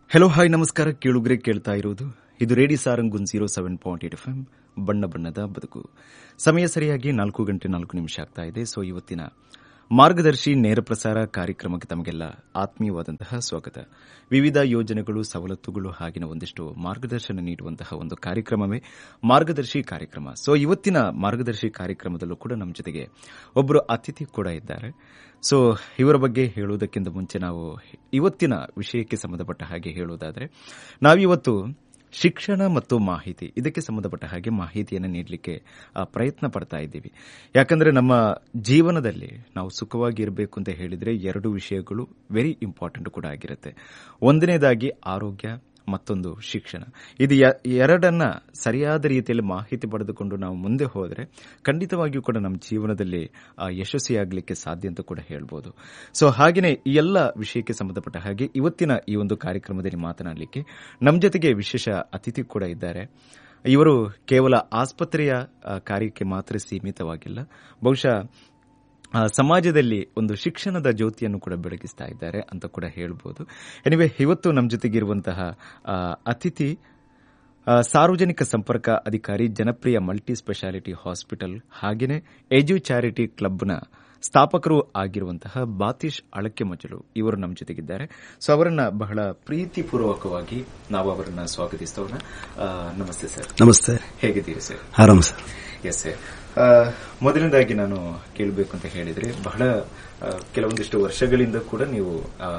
Hello hi ನಮಸ್ಕಾರ ಕೇಳುಗ್ರೆ ಕೇಳ್ತಾ ಇರುವುದು ಇದು ರೇಡಿ ಸಾರಂಗುನ್ zero seven point eight F M ಬಣ್ಣ ಬಣ್ಣದ ಬದುಕು ಸಮಯ ಸರಿಯಾಗಿ ನಾಲ್ಕು ಗಂಟೆ ನಾಲ್ಕು ನಿಮಿಷ ಆಗ್ತಾ ಇದೆ ಸೊ ಇವತ್ತಿನ ಮಾರ್ಗದರ್ಶಿ ನೇರ ಪ್ರಸಾರ ಕಾರ್ಯಕ್ರಮಕ್ಕೆ ತಮಗೆಲ್ಲ ಆತ್ಮೀಯವಾದಂತಹ ಸ್ವಾಗತ ವಿವಿಧ ಯೋಜನೆಗಳು ಸವಲತ್ತುಗಳು ಹಾಗಿನ ಒಂದಿಷ್ಟು ಮಾರ್ಗದರ್ಶನ ನೀಡುವಂತಹ ಒಂದು ಕಾರ್ಯಕ್ರಮವೇ ಮಾರ್ಗದರ್ಶಿ ಕಾರ್ಯಕ್ರಮ ಸೊ ಇವತ್ತಿನ ಮಾರ್ಗದರ್ಶಿ ಕಾರ್ಯಕ್ರಮದಲ್ಲೂ ಕೂಡ ನಮ್ಮ ಜೊತೆಗೆ ಒಬ್ಬರು ಅತಿಥಿ ಕೂಡ ಇದ್ದಾರೆ ಸೊ ಇವರ ಬಗ್ಗೆ ಹೇಳುವುದಕ್ಕಿಂತ ಮುಂಚೆ ನಾವು ಇವತ್ತಿನ ವಿಷಯಕ್ಕೆ ಸಂಬಂಧಪಟ್ಟ ಹಾಗೆ ಹೇಳುವುದಾದರೆ ನಾವಿವತ್ತು ಶಿಕ್ಷಣ ಮತ್ತು ಮಾಹಿತಿ ಇದಕ್ಕೆ ಸಂಬಂಧಪಟ್ಟ ಹಾಗೆ ಮಾಹಿತಿಯನ್ನು ನೀಡಲಿಕ್ಕೆ ಆ, ಪ್ರಯತ್ನ ಪಡ್ತಾ ಇದ್ದೀವಿ ಯಾಕಂದ್ರೆ ನಮ್ಮ ಜೀವನದಲ್ಲಿ ನಾವು ಸುಖವಾಗಿ ಇರಬೇಕು ಅಂತ ಹೇಳಿದ್ರೆ ಎರಡು ವಿಷಯಗಳು ವೆರಿ ಇಂಪಾರ್ಟೆಂಟ್ ಕೂಡ ಆಗಿರುತ್ತೆ ಒಂದನೇದಾಗಿ ಆರೋಗ್ಯ ಮತ್ತೊಂದು ಶಿಕ್ಷಣ ಇದು ಯ- ಎರಡನ್ನ ಸರಿಯಾದ ರೀತಿಯಲ್ಲಿ ಮಾಹಿತಿ ಪಡೆದುಕೊಂಡು ನಾವು ಮುಂದೆ ಹೋದರೆ ಖಂಡಿತವಾಗಿಯೂ ಕೂಡ ನಮ್ಮ ಜೀವನದಲ್ಲಿ ಆ, ಯಶಸ್ವಿಯಾಗಲಿಕ್ಕೆ ಸಾಧ್ಯ ಅಂತ ಕೂಡ ಹೇಳ್ಬೋದು ಸೊ ಹಾಗೆಯೇ ಈ ಎಲ್ಲ ವಿಷಯಕ್ಕೆ ಸಂಬಂಧಪಟ್ಟ ಹಾಗೆ ಇವತ್ತಿನ ಈ ಒಂದು ಕಾರ್ಯಕ್ರಮದಲ್ಲಿ ಮಾತನಾಡಲಿಕ್ಕೆ ನಮ್ಮ ಜೊತೆಗೆ ವಿಶೇಷ ಅತಿಥಿ ಕೂಡ ಇದ್ದಾರೆ ಇವರು ಕೇವಲ ಆಸ್ಪತ್ರೆಯ ಆ, ಕಾರ್ಯಕ್ಕೆ ಮಾತ್ರ ಸೀಮಿತವಾಗಿಲ್ಲ ಬಹುಶಃ ಆ, ಸಮಾಜದಲ್ಲಿ ಒಂದು ಶಿಕ್ಷಣದ ಜ್ಯೋತಿಯನ್ನು ಕೂಡ ಬೆಳಗಿಸ್ತಾ ಇದ್ದಾರೆ ಅಂತ ಕೂಡ ಹೇಳ್ಬೋದು ಎನಿವೆ ಇವತ್ತು ನಮ್ಮ ಜೊತೆಗಿರುವಂತಹ ಆ, ಅತಿಥಿ ಆ, ಸಾರ್ವಜನಿಕ ಸಂಪರ್ಕ ಅಧಿಕಾರಿ ಜನಪ್ರಿಯ ಮಲ್ಟಿ ಸ್ಪೆಷಾಲಿಟಿ ಹಾಸ್ಪಿಟಲ್ ಹಾಗೆಯೇ ಎಜು ಚಾರಿಟಿ ಕ್ಲಬ್ನ ಸ್ಥಾಪಕರು ಆಗಿರುವಂತಹ ಬಾತೀಶ್ ಅಳಕೆ ಮಜಲು ಇವರು ನಮ್ಮ ಜೊತೆಗಿದ್ದಾರೆ ಸೊ ಅವರನ್ನ ಬಹಳ ಪ್ರೀತಿಪೂರ್ವಕವಾಗಿ ನಾವು ಅವರನ್ನ ಸ್ವಾಗತಿಸ್ತೋಣ ಆ, ನಮಸ್ತೆ ಸರ್ ನಮಸ್ತೆ ಹೇಗಿದ್ದೀರಿ ಸರ್ ಆರಾಮ ಸರ್ ಎಸ್ ಸರ್ ಆ, ಮೊದಲನೇದಾಗಿ ನಾನು ಕೇಳಬೇಕು ಅಂತ ಹೇಳಿದ್ರೆ ಬಹಳ ಆ, ಕೆಲವೊಂದಿಷ್ಟು ವರ್ಷಗಳಿಂದ ಕೂಡ ನೀವು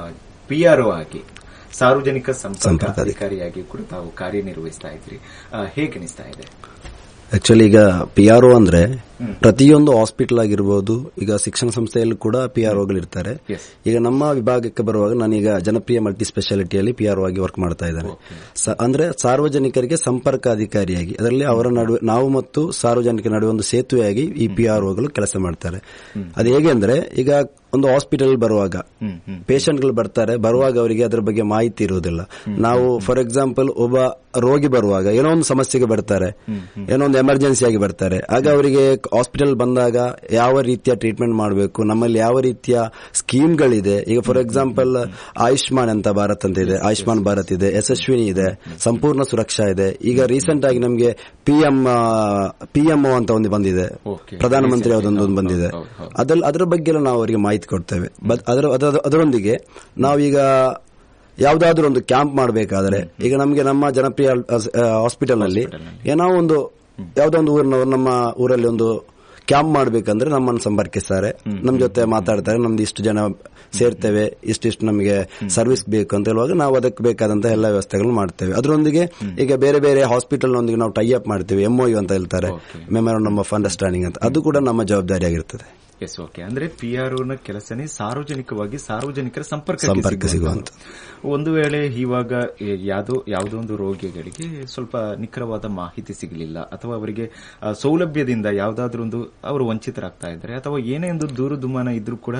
ಪಿ ಆರ್ ಆಗಿ ಸಾರ್ವಜನಿಕ ಸಂಪರ್ಕ ಸಂಪರ್ಕ ಅಧಿಕಾರಿ. ಅಧಿಕಾರಿಯಾಗಿ ಕೂಡ ತಾವು ಕಾರ್ಯನಿರ್ವಹಿಸ್ತಾ ಇದ್ರಿ ಆ, ಹೇಗೆ ಅನಿಸ್ತಾ ಇದೆ ಆಕ್ಚುಲಿ ಈಗ ಪಿ ಆರ್ ಅಂದ್ರೆ ಪ್ರತಿಯೊಂದು ಹಾಸ್ಪಿಟಲ್ ಆಗಿರ್ಬೋದು ಈಗ ಶಿಕ್ಷಣ ಸಂಸ್ಥೆಯಲ್ಲೂ ಕೂಡ ಪಿ ಆರ್ ಇರ್ತಾರೆ Yes. ಈಗ ನಮ್ಮ ವಿಭಾಗಕ್ಕೆ ಬರುವಾಗ ನಾನೀಗ ಜನಪ್ರಿಯ ಮಲ್ಟಿ ಸ್ಪೆಷಾಲಿಟಿಯಲ್ಲಿ ಪಿ ಆರ್ ಆಗಿ ವರ್ಕ್ ಮಾಡ್ತಾ ಇದ್ದೇನೆ ಸ- ಅಂದ್ರೆ ಸಾರ್ವಜನಿಕರಿಗೆ ಸಂಪರ್ಕ ಅಧಿಕಾರಿಯಾಗಿ ಅದರಲ್ಲಿ ಅವರ ನಡುವೆ ನಾವು ಮತ್ತು ಸಾರ್ವಜನಿಕರ ನಡುವೆ ಒಂದು ಸೇತುವೆಯಾಗಿ ಈ ಪಿ ಆರ್ ಓಗಳು ಕೆಲಸ ಮಾಡ್ತಾರೆ ಅದು ಹೇಗೆ ಅಂದ್ರೆ ಈಗ ಒಂದು ಹಾಸ್ಪಿಟಲ್ ಬರುವಾಗ ಹ್ಮ್ ಹ್ಮ್ ಪೇಷಂಟ್ಗಳು ಬರ್ತಾರೆ ಬರುವಾಗ ಅವರಿಗೆ ಅದರ ಬಗ್ಗೆ ಮಾಹಿತಿ ಇರುವುದಿಲ್ಲ ನಾವು ಫಾರ್ ಎಕ್ಸಾಂಪಲ್ ಒಬ್ಬ ರೋಗಿ ಬರುವಾಗ ಏನೋ ಒಂದು ಸಮಸ್ಯೆಗೆ ಬರ್ತಾರೆ ಏನೋ ಒಂದು ಎಮರ್ಜೆನ್ಸಿ ಆಗಿ ಬರ್ತಾರೆ ಆಗ ಅವರಿಗೆ ಹಾಸ್ಪಿಟಲ್ ಬಂದಾಗ ಯಾವ ರೀತಿಯ ಟ್ರೀಟ್ಮೆಂಟ್ ಮಾಡಬೇಕು ನಮ್ಮಲ್ಲಿ ಯಾವ ರೀತಿಯ ಸ್ಕೀಮ್ಗಳಿದೆ ಈಗ ಫಾರ್ ಎಕ್ಸಾಂಪಲ್ ಆಯುಷ್ಮಾನ್ ಅಂತ ಭಾರತ್ ಅಂತ ಇದೆ ಆಯುಷ್ಮಾನ್ ಭಾರತ್ ಇದೆ ಯಶಸ್ವಿನಿ ಇದೆ ಸಂಪೂರ್ಣ ಸುರಕ್ಷಾ ಇದೆ ಈಗ ರೀಸೆಂಟ್ ಆಗಿ ನಮಗೆ ಪಿಎಂ ಪಿಎಂಒ ಅಂತ ಒಂದು ಬಂದಿದೆ Okay. ಪ್ರಧಾನಮಂತ್ರಿ ಅದೊಂದು ಒಂದು ಬಂದಿದೆ ಹೌದು, ಹೌದು. ಅದ್ರಲ್ಲಿ ಅದರ ಬಗ್ಗೆ ಎಲ್ಲ ನಾವು ಅವರಿಗೆ ಮಾಹಿತಿ ಕೊಡ್ತೇವೆ ಬಟ್ ಅದರ ಅದರ- ಅದರೊಂದಿಗೆ ನಾವೀಗ ಯಾವ್ದಾದ್ರು ಒಂದು ಕ್ಯಾಂಪ್ ಮಾಡಬೇಕಾದ್ರೆ ಈಗ ನಮಗೆ ನಮ್ಮ ಜನಪ್ರಿಯ ಹಾಸ್ಪಿಟಲ್ ನಲ್ಲಿ ಏನೋ ಒಂದು ಯಾವ್ದೋ ಒಂದು ಊರಿನವರು ನಮ್ಮ ಊರಲ್ಲಿ ಒಂದು ಕ್ಯಾಂಪ್ ಮಾಡಬೇಕಂದ್ರೆ ನಮ್ಮನ್ನು ಸಂಪರ್ಕಿಸ್ತಾರೆ ನಮ್ಮ ಜೊತೆ ಮಾತಾಡ್ತಾರೆ ನಮ್ದು ಇಷ್ಟು ಜನ ಸೇರ್ತೇವೆ ಇಷ್ಟಿಷ್ಟು ನಮಗೆ ಸರ್ವಿಸ್ ಬೇಕು ಅಂತ ಹೇಳುವಾಗ ನಾವು ಅದಕ್ಕೆ ಬೇಕಾದಂತ ಎಲ್ಲ ವ್ಯವಸ್ಥೆಗಳನ್ನು ಮಾಡ್ತೇವೆ ಅದರೊಂದಿಗೆ ಈಗ ಬೇರೆ ಬೇರೆ ಹಾಸ್ಪಿಟಲ್ ನೊಂದಿಗೆ ನಾವು ಟೈ ಅಪ್ ಮಾಡ್ತೇವೆ ಎಂಒ ಅಂತ ಹೇಳ್ತಾರೆ ಮೆಮೊರಂಡಮ್ ಆಫ್ ಅಂಡರ್ಸ್ಟ್ಯಾಂಡಿಂಗ್ ಅಂತ ಅದು ಕೂಡ ನಮ್ಮ ಜವಾಬ್ದಾರಿಯಾಗಿರ್ತದೆ ಎಸ್ ಓಕೆ ಅಂದ್ರೆ ಪಿ ಆರ್ ನ ಕೆಲಸನೇ ಸಾರ್ವಜನಿಕವಾಗಿ ಸಾರ್ವಜನಿಕರ ಸಂಪರ್ಕ ಸಂಪರ್ಕ ಸಿಗುವಂತ. ಒಂದು ವೇಳೆ ಇವಾಗ ಎ- ಯಾವ್ದೋ ಯಾವುದೋ ಒಂದು ರೋಗಿಗಳಿಗೆ ಸ್ವಲ್ಪ ನಿಖರವಾದ ಮಾಹಿತಿ ಸಿಗಲಿಲ್ಲ ಅಥವಾ ಅವರಿಗೆ ಆ, ಸೌಲಭ್ಯದಿಂದ ಯಾವ್ದಾದ್ರು ಒಂದು ಅವರು ವಂಚಿತರಾಗ್ತಾ ಇದ್ದಾರೆ ಅಥವಾ ಏನೇ ಒಂದು ದೂರು ದುಮಾನ ಇದ್ರೂ ಕೂಡ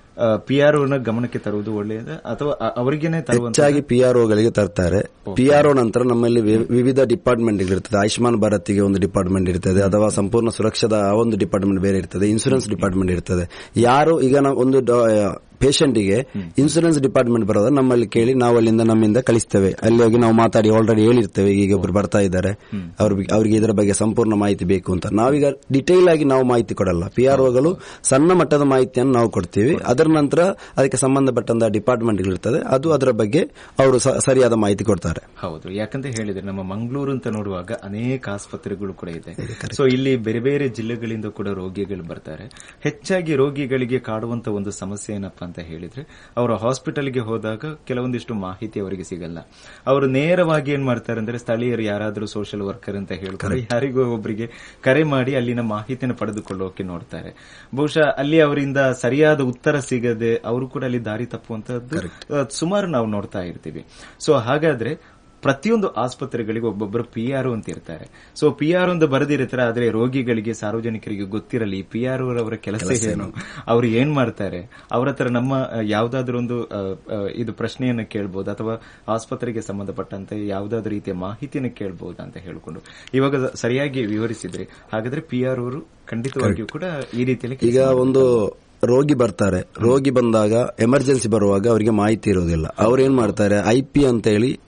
ಪಿ ಆರ್ ನ ಗಮನಕ್ಕೆ ತರುವುದು ಒಳ್ಳೆಯದ ಅಥವಾ ಅ- ಅವರಿಗೇನೆ ತರುವಂತ ಹೆಚ್ಚಾಗಿ ಪಿ ಆರ್ ಗಳಿಗೆ ತರ್ತಾರೆ ಪಿ ಆರ್ ನಂತರ ನಮ್ಮಲ್ಲಿ ವಿ- ವಿವಿಧ ಡಿಪಾರ್ಟ್ಮೆಂಟ್ ಇರ್ತದೆ ಆಯುಷ್ಮಾನ್ ಭಾರತ್ಗೆ ಒಂದು ಡಿಪಾರ್ಟ್ಮೆಂಟ್ ಇರ್ತದೆ ಅಥವಾ ಸಂಪೂರ್ಣ ಸುರಕ್ಷದ ಆ ಒಂದು ಡಿಪಾರ್ಟ್ಮೆಂಟ್ ಬೇರೆ ಇರ್ತದೆ ಇನ್ಸೂರೆನ್ಸ್ ಡಿಪಾರ್ಟ್ಮೆಂಟ್ ಇರ್ತದೆ ಯಾರು ಈಗ ನಾವು ಒಂದು ಪೇಷಂಟ್ಗೆ ಇನ್ಸೂರೆನ್ಸ್ ಡಿಪಾರ್ಟ್ಮೆಂಟ್ ಬರೋದ್ರೆ ನಮ್ಮಲ್ಲಿ ಕೇಳಿ ನಾವು ಅಲ್ಲಿಂದ ನಮ್ಮಿಂದ ಕಳಿಸ್ತೇವೆ ಅಲ್ಲಿ ಹೋಗಿ ನಾವು ಮಾತಾಡಿ ಆಲ್ರೆಡಿ ಹೇಳಿರ್ತೇವೆ ಈಗ ಒಬ್ರು ಬರ್ತಾ ಇದ್ದಾರೆ ಅವ್ರಿಗೆ ಅವರಿಗೆ ಇದರ ಬಗ್ಗೆ ಸಂಪೂರ್ಣ ಮಾಹಿತಿ ಬೇಕು ಅಂತ ನಾವೀಗ ಡಿಟೇಲ್ ಆಗಿ ನಾವು ಮಾಹಿತಿ ಕೊಡಲ್ಲ ಪಿ ಆರ್ ಒಗಳು ಸಣ್ಣ ಮಟ್ಟದ ಮಾಹಿತಿಯನ್ನು ನಾವು ಕೊಡ್ತೀವಿ ಅದರ ನಂತರ ಅದಕ್ಕೆ ಸಂಬಂಧಪಟ್ಟಂತ ಡಿಪಾರ್ಟ್ಮೆಂಟ್ ಇರ್ತದೆ ಅದು ಅದರ ಬಗ್ಗೆ ಅವರು ಸ- ಸರಿಯಾದ ಮಾಹಿತಿ ಕೊಡ್ತಾರೆ ಹೌದು ಯಾಕಂತ ಹೇಳಿದ್ರೆ ನಮ್ಮ ಮಂಗಳೂರು ಅಂತ ನೋಡುವಾಗ ಅನೇಕ ಆಸ್ಪತ್ರೆಗಳು ಕೂಡ ಇದೆ ಸೊ ಇಲ್ಲಿ ಬೇರೆ ಬೇರೆ ಜಿಲ್ಲೆಗಳಿಂದ ಕೂಡ ರೋಗಿಗಳು ಬರ್ತಾರೆ ಹೆಚ್ಚಾಗಿ ರೋಗಿಗಳಿಗೆ ಕಾಡುವಂತ ಒಂದು ಸಮಸ್ಯೆ ಏನಪ್ಪಾ ಅಂತ ಹೇಳಿದ್ರೆ ಅವರ ಹಾಸ್ಪಿಟಲ್ಗೆ ಹೋದಾಗ ಕೆಲವೊಂದಿಷ್ಟು ಮಾಹಿತಿ ಅವರಿಗೆ ಸಿಗಲ್ಲ ಅವರು ನೇರವಾಗಿ ಏನ್ ಮಾಡ್ತಾರೆ ಅಂದ್ರೆ ಸ್ಥಳೀಯರು ಯಾರಾದರೂ ಸೋಷಿಯಲ್ ವರ್ಕರ್ ಅಂತ ಹೇಳ್ತಾರೆ ಯಾರಿಗೋ ಒಬ್ಬರಿಗೆ ಕರೆ ಮಾಡಿ ಅಲ್ಲಿನ ಮಾಹಿತಿಯನ್ನು ಪಡೆದುಕೊಳ್ಳೋಕೆ ನೋಡ್ತಾರೆ ಬಹುಶಃ ಅಲ್ಲಿ ಅವರಿಂದ ಸರಿಯಾದ ಉತ್ತರ ಸಿಗದೆ ಅವರು ಕೂಡ ಅಲ್ಲಿ ದಾರಿ ತಪ್ಪುವಂತದ್ದು ಅಹ್, ಸುಮಾರು ನಾವು ನೋಡ್ತಾ ಇರ್ತೀವಿ ಸೊ ಹಾಗಾದ್ರೆ ಪ್ರತಿಯೊಂದು ಆಸ್ಪತ್ರೆಗಳಿಗೆ ಒಬ್ಬೊಬ್ಬರು ಪಿ ಆರ್ ಅಂತ ಇರ್ತಾರೆ ಸೊ ಪಿ ಆರ್ ಒಂದು ಬರೆದಿರ್ತಾರೆ ಆದ್ರೆ ರೋಗಿಗಳಿಗೆ ಸಾರ್ವಜನಿಕರಿಗೆ ಗೊತ್ತಿರಲಿ ಪಿ ಆರ್ ಅವರ ಕೆಲಸ ಏನು ಅವರು ಏನ್ ಮಾಡ್ತಾರೆ ಅವ್ರ ಹತ್ರ ನಮ್ಮ ಅಹ್, ಯಾವ್ದಾದ್ರು ಒಂದು ಅಹ್, ಅಹ್, ಇದು ಪ್ರಶ್ನೆಯನ್ನು ಕೇಳ್ಬೋದು ಅಥವಾ ಆಸ್ಪತ್ರೆಗೆ ಸಂಬಂಧಪಟ್ಟಂತೆ ಯಾವ್ದಾದ್ರು ರೀತಿಯ ಮಾಹಿತಿಯನ್ನು ಕೇಳ್ಬೋದು ಅಂತ ಹೇಳ್ಕೊಂಡು ಇವಾಗ ಸರಿಯಾಗಿ ವಿವರಿಸಿದ್ರಿ ಹಾಗಾದ್ರೆ ಪಿ ಆರ್ ಅವರು ಖಂಡಿತವಾಗಿಯೂ ಕೂಡ ಈ ರೀತಿಯಲ್ಲಿ ಈಗ ಒಂದು ರೋಗಿ ಬರ್ತಾರೆ ರೋಗಿ ಬಂದಾಗ ಎಮರ್ಜೆನ್ಸಿ ಬರುವಾಗ ಅವರಿಗೆ ಮಾಹಿತಿ ಇರೋದಿಲ್ಲ ಅವ್ರು ಏನ್ ಮಾಡ್ತಾರೆ ಐ ಪಿ ಅಂತ ಹೇಳಿ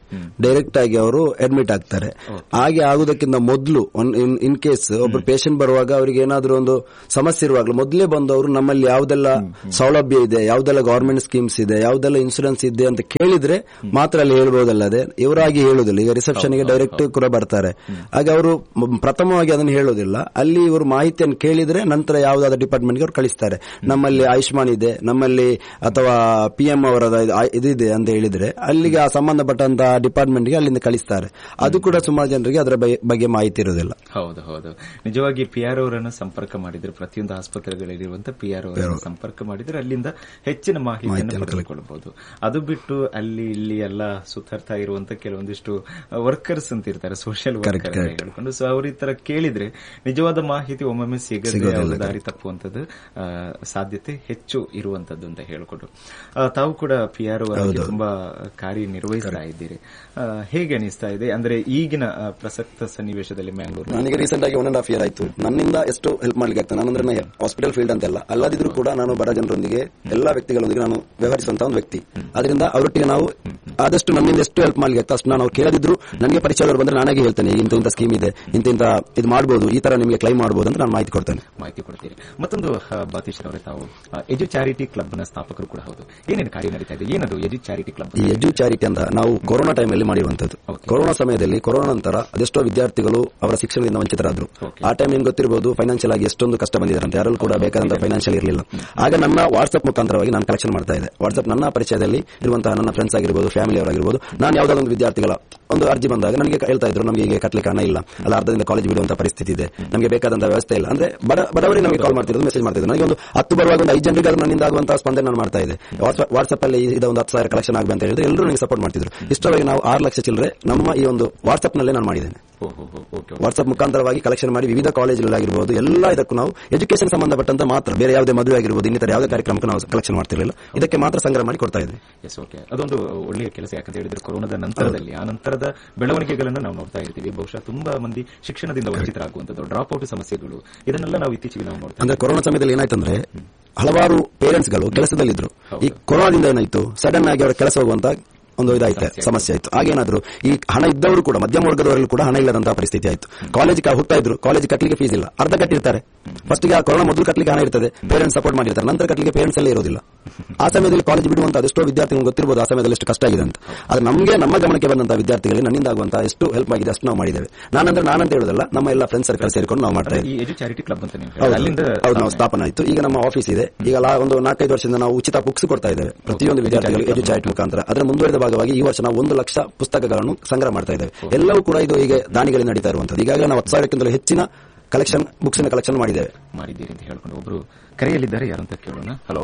ಡೈರೆಕ್ಟ್ ಆಗಿ ಅವರು ಅಡ್ಮಿಟ್ ಆಗ್ತಾರೆ ಹಾಗೆ ಆಗುದಕ್ಕಿಂತ ಮೊದಲು ಇನ್ ಕೇಸ್ ಒಬ್ರು ಪೇಷಂಟ್ ಬರುವಾಗ ಅವರಿಗೆ ಏನಾದ್ರೂ ಒಂದು ಸಮಸ್ಯೆ ಇರುವಾಗಲೂ ಮೊದಲೇ ಬಂದು ಅವರು ನಮ್ಮಲ್ಲಿ ಯಾವ್ದೆಲ್ಲ ಸೌಲಭ್ಯ ಇದೆ ಯಾವ್ದೆಲ್ಲ ಗವರ್ಮೆಂಟ್ ಸ್ಕೀಮ್ಸ್ ಇದೆ ಯಾವ್ದೆಲ್ಲ ಇನ್ಸೂರೆನ್ಸ್ ಇದೆ ಅಂತ ಕೇಳಿದ್ರೆ ಮಾತ್ರ ಅಲ್ಲಿ ಹೇಳ್ಬೋದಲ್ಲದೆ ಇವರಾಗಿ ಹೇಳುದಿಲ್ಲ ಈಗ ರಿಸೆಪ್ಷನ್ ಗೆ ಡೈರೆಕ್ಟ್ ಕೂಡ ಬರ್ತಾರೆ ಹಾಗೆ ಅವರು ಮ್- ಪ್ರಥಮವಾಗಿ ಅದನ್ನು ಹೇಳೋದಿಲ್ಲ ಅಲ್ಲಿ ಇವರು ಮಾಹಿತಿಯನ್ನು ಕೇಳಿದ್ರೆ ನಂತರ ಯಾವ್ದಾದ್ರು ಡಿಪಾರ್ಟ್ಮೆಂಟ್ಗೆ ಅವ್ರು ಕಳಿಸ್ತಾರೆ ನಮ್ಮಲ್ಲಿ ಆಯುಷ್ಮಾನ್ ಇದೆ ನಮ್ಮಲ್ಲಿ ಅಥವಾ ಪಿ ಎಂ ಅವರ ಇದಿದೆ ಅಂತ ಹೇಳಿದ್ರೆ ಅಲ್ಲಿಗೆ ಆ ಸಂಬಂಧಪಟ್ಟಂತಹ ಡಿಪಾರ್ಟ್ಮೆಂಟ್ಗೆ ಅಲ್ಲಿಂದ ಕಳಿಸ್ತಾರೆ ಅದು ಕೂಡ ಸುಮಾರು ಜನರಿಗೆ ಅದರ ಬಗೆ- ಬಗ್ಗೆ ಮಾಹಿತಿ ಇರೋದಿಲ್ಲ ಹೌದು ಹೌದು ನಿಜವಾಗಿ ಪಿ ಆರ್ ಅವರನ್ನು ಸಂಪರ್ಕ ಮಾಡಿದ್ರೆ ಪ್ರತಿಯೊಂದು ಆಸ್ಪತ್ರೆಗಳಲ್ಲಿರುವಂತಹ ಪಿ ಆರ್ ಅವರನ್ನು ಸಂಪರ್ಕ ಮಾಡಿದ್ರೆ ಅಲ್ಲಿಂದ ಹೆಚ್ಚಿನ ಮಾಹಿತಿಯನ್ನು ಪಡೆದುಕೊಳ್ಳಬಹುದು ಅದು ಬಿಟ್ಟು ಅಲ್ಲಿ ಇಲ್ಲಿ ಎಲ್ಲ ಸುತ್ತಾಡ್ತಾ ಇರುವಂತ ಕೆಲವೊಂದಿಷ್ಟು ವರ್ಕರ್ಸ್ ಅಂತ ಇರ್ತಾರೆ ಸೋಷಿಯಲ್ ವರ್ಕರ್ ಅಂತ ಹೇಳ್ಕೊಂಡು ಸೊ ಅವ್ರ ಈ ತರ ಕೇಳಿದ್ರೆ ನಿಜವಾದ ಮಾಹಿತಿ ಒಮ್ಮೊಮ್ಮೆ ಸಿಗದೆ ಅವ್ರ ದಾರಿ ತಪ್ಪುವಂತದ್ದು ಆ, ಸಾಧ್ಯತೆ ಹೆಚ್ಚು ಇರುವಂತದ್ದು ಅಂತ ಹೇಳ್ಕೊಂಡು ಆ, ತಾವು ಕೂಡ ಪಿ ಆರ್ ತುಂಬಾ ಕಾರ್ಯನಿರ್ವಹಿಸ್ತಾ ಇದ್ದೀರಿ ಆ, ಹೇಗೆ ಅನಿಸ್ತಾ ಇದೆ ಅಂದ್ರೆ ಈಗಿನ ಆ, ಪ್ರಸಕ್ತ ಸನ್ನಿವೇಶದಲ್ಲಿ ಮ್ಯಾಂಗ್ಳೂರು ನನಗೆ ರೀಸೆಂಟ್ ಆಗಿ ಒನ್ ಅಂಡ್ ಹಾಫ್ ಇಯರ್ ಆಯ್ತು ನನ್ನಿಂದ ಎಷ್ಟು ಹೆಲ್ಪ್ ಮಾಡ್ಲಿಕ್ಕೆ ಆಗ್ತದೆ ನಾನು ಅಂದ್ರೆ ಹಾಸ್ಪಿಟಲ್ ಫೀಲ್ಡ್ ಅಂತೆಲ್ಲ ಅಲ್ಲದಿದ್ರು ಕೂಡ ನಾನು ಬಡ ಜನರೊಂದಿಗೆ ಎಲ್ಲಾ ವ್ಯಕ್ತಿಗಳೊಂದಿಗೆ ನಾನು ವ್ಯವಹರಿಸುವಂತ ಒಂದು ವ್ಯಕ್ತಿ ಅದರಿಂದ ಅವರೊಟ್ಟಿಗೆ ನಾವು ಆದಷ್ಟು ನನ್ನಿಂದ ಎಷ್ಟು ಹೆಲ್ಪ್ ಮಾಡ್ಲಿಕ್ಕೆ ಆಗ್ತದೆ ಅಷ್ಟು ನಾನು ಅವ್ರು ಕೇಳದಿದ್ರು ನನಗೆ ಪರಿಚಯದವರು ಬಂದ್ರೆ ನಾನಾಗೆ ಹೇಳ್ತೇನೆ ಇಂತ ಇಂತ ಸ್ಕೀಮ್ ಇದೆ ಇಂತ ಇಂತ ಇದು ಮಾಡಬಹುದು ಈ ತರ ನಿಮಗೆ ಕ್ಲೈಮ್ ಮಾಡಬಹುದು ಅಂತ ನಾನು ಮಾಹಿತಿ ಕೊಡ್ತೇನೆ ಮಾಹಿತಿ ಕೊಡ್ತೀರಿ ಮತ್ತೊಂದು ಬಾತೀಶ್ ಅವರೇ ತಾವು ಎಜು ಚಾರಿಟಿ ಕ್ಲಬ್ ನ ಸ್ಥಾಪಕರು ಕೂಡ ಹೌದು ಏನೇನು ಕಾರ್ಯ ನಡೀತಾ ಇದೆ ಏನದು ಎಜು ಚಾರಿಟಿ ಕ್ಲಬ್ ಈ ಎಜು ಚಾರಿಟಿ ಅಂತ ನಾವು ಕೊರೋನಾ ಟೈಮಲ್ಲಿ ಮಾಡಿರುವಂತದ್ದು ಕೊರೋನಾ ಸಮಯದಲ್ಲಿ ಕೊರೋನಾ ನಂತರ ಅದೆಷ್ಟೋ ವಿದ್ಯಾರ್ಥಿಗಳು ಅವರ ಶಿಕ್ಷಣದಿಂದ ವಂಚಿತರಾದ್ರು ಆ ಟೈಮ್ ನಿಮ್ಗೆ ಗೊತ್ತಿರಬಹುದು ಫೈನಾನ್ಷಿಯಲ್ ಆಗಿ ಎಷ್ಟೊಂದು ಕಷ್ಟ ಬಂದಿದ್ದಾರೆ ಅಂತ ಯಾರಲ್ಲೂ ಕೂಡ ಬೇಕಾದಂತ ಫೈನಾನ್ಷಿಯಲ್ ಇರಲಿಲ್ಲ ಆಗ ನನ್ನ ವಾಟ್ಸ್ಆಪ್ ಮುಖಾಂತರವಾಗಿ ನಾನು ಕಲೆಕ್ಷನ್ ಮಾಡ್ತಾ ಇದ್ದೆ ವಾಟ್ಸ್ಆಪ್ ನನ್ನ ಪರಿಚಯದಲ್ಲಿ ಇರುವಂತಹ ನನ್ನ ಫ್ರೆಂಡ್ಸ್ ಆಗಿರ್ಬೋದು ಫ್ಯಾಮಿಲಿ ಅವರಾಗಿರ್ಬೋದು ನಾನು ಯಾವ್ದಾದ್ರು ಒಂದು ವಿದ್ಯಾರ್ಥಿಗಳ ಒಂದು ಅರ್ಜಿ ಬಂದಾಗ ನನಗೆ ಹೇಳ್ತಾ ಇದ್ರು ನಮಗೆ ಈಗ ಕಟ್ಟಲಿಕ್ಕೆ ಹಣ ಇಲ್ಲ ಅಲ್ಲ ಅರ್ಧದಿಂದ ಕಾಲೇಜ್ ಬಿಡುವಂತ ಪರಿಸ್ಥಿತಿ ಇದೆ ನಮಗೆ ಬೇಕಾದಂತ ವ್ಯವಸ್ಥೆ ಇಲ್ಲ ಅಂದ್ರೆ ಬಡ ಬಡವರಿಗೆ ನಮಗೆ ಕಾಲ್ ಮಾಡ್ತಿರೋದು ಮೆಸೇಜ್ ಮಾಡ್ತಿದ್ರು ನನಗೆ ಒಂದು ಹತ್ತು ಬರುವಾಗ ಒಂದು ಐದು ಜನರಿಗೆ ನನ್ನಿಂದ ಆಗುವಂತಹ ಸ್ಪಂದನೆ ನಾನು ಮಾಡ್ತಾ ಇದ್ದೆ ವಾಟ್ಸ್ಆಪ್ ಅಲ್ಲಿ ಇದ ಒಂದು ಹತ್ತು ಸಾವಿರ ಕಲೆಕ್ಷನ್ ಆಗಬೇಕು ಅಂತ ಹೇಳಿದ್ರೆ ಎಲ್ಲರೂ ನನಗೆ ಸಪೋರ್ಟ್ ಮಾಡ್ತಿದ್ರು ಇಷ್ಟರವರೆಗೆ ನಾವು ಆರು ಲಕ್ಷ ಚಿಲ್ಲರೆ ನಮ್ಮ ಈ ಒಂದು ವಾಟ್ಸ್ಆಪ್ ನಲ್ಲೇ ನಾನು ಮಾಡಿದ್ದೇನೆ ಓಕೆ ವಾಟ್ಸ್ಆಪ್ ಮುಖಾಂತರವಾಗಿ ಕಲೆಕ್ಷನ್ ಮಾಡಿ ವಿವಿಧ ಕಾಲೇಜುಗಳಾಗಿರ್ಬೋದು ಎಲ್ಲ ಇದಕ್ಕೂ ನಾವು ಎಜುಕೇಶನ್ ಸಂಬಂಧಪಟ್ಟಂತ ಮಾತ್ರ ಬೇರೆ ಯಾವುದೇ ಮದುವೆ ಆಗಿರ್ಬೋದು ಇನ್ನಿತರ ಯಾವುದೇ ಕಾರ್ಯಕ್ರಮಕ್ಕೆ ನಾವು ಕಲೆಕ್ಷನ್ ಮಾಡ್ತಿರಲಿಲ್ಲ ಇದಕ್ಕೆ ಮಾತ್ರ ಸಂಗ್ರಹ ಮಾಡಿ ಕೊಡ್ತಾ ಇದ್ವಿ ಎಸ್ ಓಕೆ ಅದೊಂದು ಒಳ್ಳೆಯ ಕೆಲಸ ಯಾಕಂತ ಹೇಳಿದ್ರೆ ಕೊರೋನಾದ ನಂತರದಲ್ಲಿ ಆ ನಂತರದ ಬೆಳವಣಿಗೆಗಳನ್ನು ನಾವು ನೋಡ್ತಾ ಇರ್ತೀವಿ ಬಹುಶಃ ತುಂಬಾ ಮಂದಿ ಶಿಕ್ಷಣದಿಂದ ವಂಚಿತರಾಗುವಂತದ್ದು ಡ್ರಾಪ್ ಔಟ್ ಸಮಸ್ಯೆಗಳು ಇದನ್ನೆಲ್ಲ ನಾವು ಇತ್ತೀಚೆಗೆ ನಾವು ನೋಡ್ತಾ ಅಂದ್ರೆ ಕೊರೋನಾ ಸಮಯದಲ್ಲಿ ಏನಾಯ್ತಂದ್ರೆ ಹಲವಾರು ಪೇರೆಂಟ್ಸ್ ಗಳು ಕೆಲಸದಲ್ಲಿದ್ರು ಈ ಕೊರೋನಾದಿಂದ ಏನಾಯ್ತು ಸಡನ್ ಆಗಿ ಅವರ ಕೆಲಸ ಹೋಗುವಂತ ಒಂದು ಇದಾಯ್ತು ಸಮಸ್ಯೆ ಆಯ್ತು ಆಗೇನಾದ್ರು ಈ ಹಣ ಇದ್ದವರು ಕೂಡ ಮಧ್ಯಮ ವರ್ಗದವರಲ್ಲಿ ಕೂಡ ಹಣ ಇಲ್ಲದಂತಹ ಪರಿಸ್ಥಿತಿ ಆಯ್ತು ಕಾಲೇಜ್ ಹೋಗ್ತಾ ಇದ್ರು ಕಾಲೇಜ್ ಕಟ್ಟಲಿಕ್ಕೆ ಫೀಸ್ ಇಲ್ಲ ಅರ್ಧ ಕಟ್ಟಿರ್ತಾರೆ ಫಸ್ಟ್ ಗೆ ಕೊರೋನಾ ಮೊದಲು ಕಟ್ಟಲಿಕ್ಕೆ ಹಣ ಇರ್ತದೆ ಪೇರೆಂಟ್ಸ್ ಸಪೋರ್ಟ್ ಮಾಡಿರ್ತಾರೆ ನಂತರ ಕಟ್ಟಲಿಕ್ಕೆ ಪೇರೆಂಟ್ಸ್ ಎಲ್ಲ ಇರೋದಿಲ್ಲ ಆ ಸಮಯದಲ್ಲಿ ಕಾಲೇಜ್ ಬಿಡುವಂತ ಅದೆಷ್ಟೋ ವಿದ್ಯಾರ್ಥಿಗಳು ಗೊತ್ತಿರಬಹುದು ಆ ಸಮಯದಲ್ಲಿ ಎಷ್ಟು ಕಷ್ಟ ಆಗಿದೆ ಅಂತ ಆದ್ರೆ ನಮಗೆ ನಮ್ಮ ಗಮನಕ್ಕೆ ಬಂದಂತಹ ವಿದ್ಯಾರ್ಥಿಗಳಿಗೆ ನನ್ನಿಂದ ಆಗುವಂತಹ ಎಷ್ಟು ಹೆಲ್ಪ್ ಆಗಿದೆ ಅಷ್ಟು ನಾವು ಮಾಡಿದ್ದೇವೆ ನಾನಂದ್ರೆ ನಾನಂತ ಹೇಳೋದಲ್ಲ ನಮ್ಮ ಎಲ್ಲ ಫ್ರೆಂಡ್ಸ್ ಸರ್ಕಲ್ ಸೇರಿಕೊಂಡು ನಾವು ಮಾಡ್ತಾ ಇದ್ದೀವಿ ಈ ಎಜು ಚಾರಿಟಿ ಕ್ಲಬ್ ಅಂತ ನೀವು ಹೌದು. ಹೇಳಿದ್ರೆ, ಅಲ್ಲಿಂದ ಹೌದು ನಾವು ಸ್ಥಾಪನೆ ಆಯ್ತು ಈಗ ನಮ್ಮ ಆಫೀಸ್ ಇದೆ ಈಗ ಲಾ- ಒಂದು ನಾಲ್ಕೈದು ವರ್ಷದಿಂದ ನಾವು ಉಚಿತ ಬುಕ್ಸ್ ಕೊಡ್ತಾ ಇದ್ದೇವೆ ಪ್ರತಿಯೊಂದು ವಿದ್ಯಾರ್ಥಿಗಳಿಗೆ ಎಜು ಚಾರಿಟಿ ಮುಖಾಂತರ ಅದರ ಮುಂದುವರೆದ ಭಾಗವಾಗಿ ಈ ವರ್ಷ ನಾವು ಒಂದು ಲಕ್ಷ ಪುಸ್ತಕಗಳನ್ನು ಸಂಗ್ರಹ ಮಾಡ್ತಾ ಇದ್ದೇವೆ ಎಲ್ಲವೂ ಕೂಡ ಇದು ಈಗ ದಾನಿಗಳಲ್ಲಿ ನಡೀತಾ ಇರುವಂತದ್ದು ಈಗಾಗಲೇ ನಾವು ಹತ್ತು ಸಾವಿರಕ್ಕಿಂತಲೂ ಹೆಚ್ಚಿನ ಕಲೆಕ್ಷನ್ ಬುಕ್ಸ್ ಕಲೆಕ್ಷನ್ ಮಾಡಿದ್ದೇವೆ ಮಾಡಿದ್ದೀರಿ ಅಂತ ಹೇಳ್ಕೊಂಡು ಒಬ್ರು ಕರೆಯಲ್ಲಿದ್ದಾರೆ ಯಾರು ಅಂತ ಕೇಳೋಣ ಹಲೋ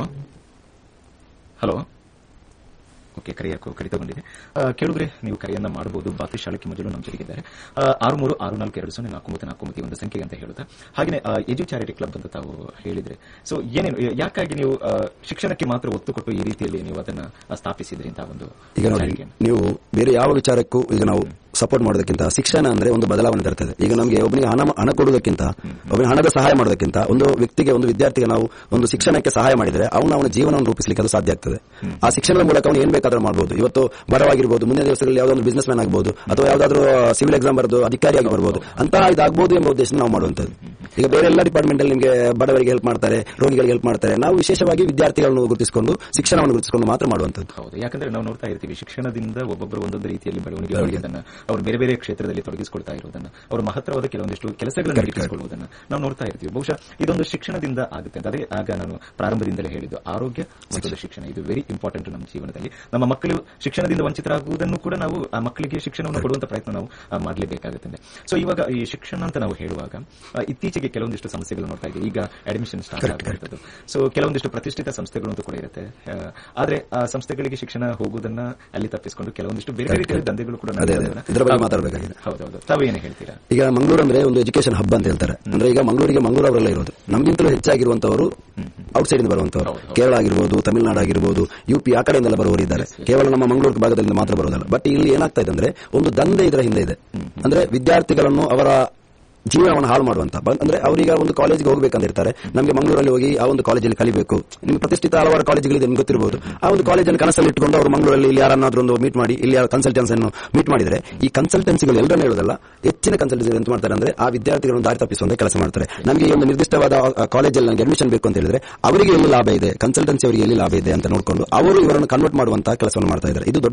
ಹಲೋ ಓಕೆ ಕರೆ ಯಾಕೋ ಕಡಿತಗೊಂಡಿದೆ ಆ, ಕೇಳಿದ್ರೆ ನೀವು ಕರೆಯನ್ನ ಮಾಡಬಹುದು ಬಾತಿ ಶಾಲಕ್ಕೆ ಮೊದಲು ನಮ್ಮ ಜೊತೆಗಿದ್ದಾರೆ ಆ, ಆರು ಮೂರು ಆರು ನಾಲ್ಕು ಎರಡು ಸೊನ್ನೆ ನಾಲ್ಕು ಒಂಬತ್ತು ನಾಲ್ಕು ಒಂಬತ್ತು ಈ ಒಂದು ಸಂಖ್ಯೆ ಅಂತ ಹೇಳುತ್ತಾ ಹಾಗೆ ಎಜು ಚಾರಿಟಿ ಕ್ಲಬ್ ಅಂತ ತಾವು ಹೇಳಿದ್ರೆ ಸೊ ಏನೇನು ಯಾಕಾಗಿ ನೀವು ಆ, ಶಿಕ್ಷಣಕ್ಕೆ ಮಾತ್ರ ಒತ್ತು ಕೊಟ್ಟು ಈ ರೀತಿಯಲ್ಲಿ ನೀವು ಅದನ್ನ ಆ, ಸ್ಥಾಪಿಸಿದ್ರಿ ಅಂತ ಒಂದು ಈಗ ನೋಡಿ ಚಾರಿಟಿಯನ್ನು? ನೀವು ಬೇರೆ ಯಾವ ವಿಚಾರಕ್ಕೂ ಈಗ ನಾವು ಸಪೋರ್ಟ್ ಮಾಡೋದಕ್ಕಿಂತ ಶಿಕ್ಷಣ ಅಂದ್ರೆ ಒಂದು ಬದಲಾವಣೆ ತರ್ತದೆ ಈಗ ನಮಗೆ ಒಬ್ಬನಿಗೆ ಹಣ ಹಣ ಕೊಡುವುದಕ್ಕಿಂತ ಒಬ್ಬನಿಗೆ ಹಣದ ಸಹಾಯ ಮಾಡೋದಕ್ಕಿಂತ ಒಂದು ವ್ಯಕ್ತಿಗೆ ಒಂದು ವಿದ್ಯಾರ್ಥಿಗೆ ನಾವು ಒಂದು ಶಿಕ್ಷಣಕ್ಕೆ ಸಹಾಯ ಮಾಡಿದ್ರೆ ಅವನು ಅವನ ಜೀವನವನ್ನು ರೂಪಿಸಲಿಕ್ಕೆ ಅದು ಸಾಧ್ಯ ಆಗ್ತದೆ ಆ ಶಿಕ್ಷಣದ ಮೂಲಕ ಅವನು ಏನ್ ಬೇಕಾದ್ರೂ ಮಾಡಬಹುದು ಇವತ್ತು ಬಡವಾಗಿರ್ಬೋದು ಮುಂದಿನ ದಿವಸಗಳಲ್ಲಿ ಯಾವುದೋ ಒಂದು ಬಿಸ್ನೆಸ್ ಮ್ಯಾನ್ ಆಗಬಹುದು ಅಥವಾ ಯಾವುದಾದ್ರೂ ಸಿವಿಲ್ ಎಕ್ಸಾಮ್ ಬರೆದು ಅಧಿಕಾರಿಯಾಗಿ ಬರ್ಬೋದು ಅಂತಹ ಇದಾಗಬಹುದು ಎಂಬ ಉದ್ದೇಶ ನಾವು ಮಾಡುವಂತದ್ದು ಈಗ ಬೇರೆ ಎಲ್ಲ ಡಿಪಾರ್ಟ್ಮೆಂಟ್ ಅಲ್ಲಿ ನಿಮಗೆ ಬಡವರಿಗೆ ಹೆಲ್ಪ್ ಮಾಡ್ತಾರೆ ರೋಗಿಗಳಿಗೆ ಹೆಲ್ಪ್ ಮಾಡ್ತಾರೆ ನಾವು ವಿಶೇಷವಾಗಿ ವಿದ್ಯಾರ್ಥಿಗಳನ್ನು ಗುರುತಿಸಿಕೊಂಡು ಶಿಕ್ಷಣವನ್ನು ಗುರುತಿಸಿಕೊಂಡು ಮಾತ್ರ ಮಾಡುವಂತದ್ದು ಹೌದು ಯಾಕಂದ್ರೆ ನಾವು ನೋಡ್ತಾ ಇರ್ತೀವಿ ಶಿಕ್ಷಣದಿಂದ ಒಬ್ಬೊಬ್ಬರು ಒಂದೊಂದು ರೀತಿಯಲ್ಲಿ ಬೆಳವಣಿಗೆ ಹೊಂದಿದ್ದನ್ನ ಅವರು ಬೇರೆ ಬೇರೆ ಕ್ಷೇತ್ರದಲ್ಲಿ ತೊಡಗಿಸಿಕೊಳ್ತಾ ಇರುವುದನ್ನ ಅವರು ಮಹತ್ತರವಾದ ಕೆಲವೊಂದಿಷ್ಟು ಕೆಲಸಗಳನ್ನು ಗಿಟ್ಟಿಸಿಕೊಳ್ಳುವುದನ್ನ ನಾವು ನೋಡ್ತಾ ಇರ್ತೀವಿ ಬಹುಶಃ ಇದೊಂದು ಶಿಕ್ಷಣದಿಂದ ಆಗುತ್ತೆ ಅಂತ ಅದೇ ಆಗ ನಾನು ಪ್ರಾರಂಭದಿಂದಲೇ ಹೇಳಿದ್ದು ಆರೋಗ್ಯ ಮತ್ತು ಶಿಕ್ಷಣ ಇದು ವೆರಿ ಇಂಪಾರ್ಟೆಂಟ್ ನಮ್ಮ ಜೀವನದಲ್ಲಿ ನಮ್ಮ ಮಕ್ಕಳು ಶಿಕ್ಷಣದಿಂದ ವಂಚಿತರಾಗುವುದನ್ನು ಕೂಡ ನಾವು ಆ ಮಕ್ಕಳಿಗೆ ಶಿಕ್ಷಣವನ್ನು ಕೊಡುವಂತ ಪ್ರಯತ್ನ ನಾವು ಆ, ಮಾಡಲೇಬೇಕಾಗುತ್ತದೆ ಸೊ ಇವಾಗ ಈ ಶಿಕ್ಷಣ ಅಂತ ನಾವು ಹೇಳುವಾಗ ಆ, ಇತ್ತೀಚೆಗೆ ಕೆಲವೊಂದಿಷ್ಟು ಸಮಸ್ಯೆಗಳು ನೋಡ್ತಾ ಇದ್ದೀವಿ ಈಗ ಅಡ್ಮಿಷನ್ ಸ್ಟಾರ್ಟ್ ಆಗುವಂಥದ್ದು ಸೊ ಕೆಲವೊಂದಿಷ್ಟು ಪ್ರತಿಷ್ಠಿತ ಸಂಸ್ಥೆಗಳು ಅಂತ ಕೂಡ ಇರುತ್ತೆ ಆ, ಆದ್ರೆ ಆ ಸಂಸ್ಥೆಗಳಿಗೆ ಶಿಕ್ಷಣ ಹೋಗುವುದನ್ನ ಅಲ್ಲಿ ತಪ್ಪಿಸಿಕೊಂಡು ಕೆಲವೊಂದಿಷ್ಟು ಬೇರೆ ಬೇರೆ ರೀತಿಯ ದಂಧೆಗಳು ಕೂಡ ಅದೇ, ಅದೇ. ನಡೆಯೋದನ್ನ ಇದ್ರ ಬಗ್ಗೆ ತಾವು- ಮಾತಾಡ್ಬೇಕಾಗಿದೆ. ಹೌದೌದು ತಾವು ಏನು ಹೇಳ್ತೀರಾ ಈಗ ಮಂಗಳೂರು ಅಂದ್ರೆ ಒಂದು ಎಜುಕೇಶನ್ ಹಬ್ ಅಂತ ಹೇಳ್ತಾರೆ ಅಂದ್ರೆ ಈಗ ಮಂಗಳೂರಿಗೆ ಮಂಗಳೂರು ಅವರೆಲ್ಲ ಇರೋದು ನಮ್ಗಿಂತಲೂ ಹೆಚ್ಚಾಗಿರುವಂತವರು ಔಟ್ಸೈಡ್ ಇಂದ ಬರುವಂತವರು ಕೇರಳ ಆಗಿರ್ಬೋದು ತಮಿಳುನಾಡು ಆಗಿರ್ಬೋದು ಯುಪಿ ಆ ಕಡೆಯಿಂದೆಲ್ಲ ಬರುವವರು ಇದ್ದಾರೆ ಕೇವಲ ನಮ್ಮ ಮಂಗಳೂರು ಭಾಗದಿಂದ ಮಾತ್ರ ಬರೋದಲ್ಲ ಬಟ್ ಇಲ್ಲಿ ಏನಾಗ್ತಾ ಇದೆ ಅಂದ್ರೆ ಒಂದು ದಂಧೆ ಇದರ ಹಿಂದೆ ಇದೆ ಅಂದ್ರೆ ವಿದ್ಯಾರ್ಥಿಗಳನ್ನು ಅವರ ಜೀವನವನ್ನು ಹಾಳು ಮಾಡುವಂತ ಬ- ಅಂದ್ರೆ ಅವರೀಗ ಒಂದು ಕಾಲೇಜ್ಗೆ ಹೋಗ್ಬೇಕಂತ ಇರ್ತಾರೆ ನಮಗೆ ಮಂಗಳೂರಲ್ಲಿ ಹೋಗಿ ಆ ಒಂದು ಕಾಲೇಜಲ್ಲಿ ಕಲಿಬೇಕು ನಿಮ್ಗೆ ಪ್ರತಿಷ್ಠಿತ ಹಲವಾರು ಕಾಲೇಜುಗಳಿದೆ ನಿಮ್ಗೆ ಗೊತ್ತಿರಬಹುದು ಆ ಒಂದು ಕಾಲೇಜನ್ನು ಕನಸಲ್ಲಿ ಇಟ್ಕೊಂಡು ಅವರು ಮಂಗಳೂರಲ್ಲಿ ಇಲ್ಲಿ ಯಾರನ್ನಾದ್ರೂ ಒಂದು ಮೀಟ್ ಮಾಡಿ ಇಲ್ಲಿ ಕನ್ಸಲ್ಟೆನ್ಸ್ ಅನ್ನು ಮೀಟ್ ಮಾಡಿದ್ರೆ ಈ ಕನ್ಸಲ್ಟೆನ್ಸಿಗಳು ಎಲ್ಲರನ್ನ ಹೇಳೋದಲ್ಲ ಹೆಚ್ಚಿನ ಕನ್ಸಲ್ಟೆನ್ಸಿ ಎಂತ ಮಾಡ್ತಾರೆ ಅಂದ್ರೆ ಆ ವಿದ್ಯಾರ್ಥಿಗಳನ್ನು ದಾರಿ ತಪ್ಪಿಸುವಂತ ಕೆಲಸ ಮಾಡ್ತಾರೆ ನಮಗೆ ಈ ಒಂದು ನಿರ್ದಿಷ್ಟವಾದ ಕಾಲೇಜಲ್ಲಿ ನನಗೆ ಅಡ್ಮಿಷನ್ ಬೇಕು ಅಂತ ಹೇಳಿದ್ರೆ ಅವರಿಗೆ ಎಲ್ಲಿ ಲಾಭ ಇದೆ ಕನ್ಸಲ್ಟೆನ್ಸಿ ಅವರಿಗೆ ಎಲ್ಲಿ ಲಾಭ ಇದೆ ಅಂತ ನೋಡಿಕೊಂಡು ಅವರು ಇವರನ್ನು ಕನ್ವರ್ಟ್ ಮಾಡುವಂತಹ ಕೆಲಸವನ್ನು ಮಾಡ್ತಾ ಇದ್ದಾರೆ ಇದು ದೊಡ್ಡ